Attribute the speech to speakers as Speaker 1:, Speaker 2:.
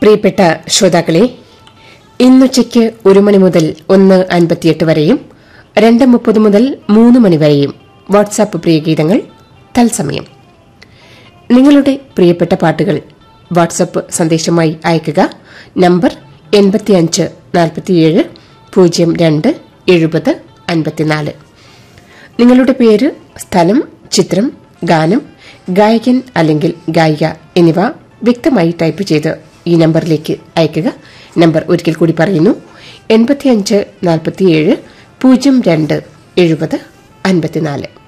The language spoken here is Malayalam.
Speaker 1: പ്രിയപ്പെട്ട ശ്രോതാക്കളെ ഇന്നുച്ചയ്ക്ക് ഒരു മണി മുതൽ ഒന്ന് അൻപത്തിയെട്ട് വരെയും രണ്ട് മുപ്പത് മുതൽ മൂന്ന് മണി വരെയും വാട്സാപ്പ് പ്രിയഗീതങ്ങൾ തത്സമയം നിങ്ങളുടെ പ്രിയപ്പെട്ട പാട്ടുകൾ വാട്സപ്പ് സന്ദേശമായി അയയ്ക്കുക നമ്പർ എൺപത്തിയഞ്ച് നാൽപ്പത്തിയേഴ് പൂജ്യം രണ്ട് എഴുപത് അൻപത്തിനാല് നിങ്ങളുടെ പേര് സ്ഥലം ചിത്രം ഗാനം ഗായകൻ അല്ലെങ്കിൽ ഗായിക എന്നിവ വ്യക്തമായി ടൈപ്പ് ചെയ്ത് ഈ നമ്പറിലേക്ക് അയയ്ക്കുക നമ്പർ ഒരിക്കൽ കൂടി പറയുന്നു എൺപത്തിയഞ്ച് നാൽപ്പത്തിയേഴ് പൂജ്യം രണ്ട് എഴുപത് അൻപത്തിനാല്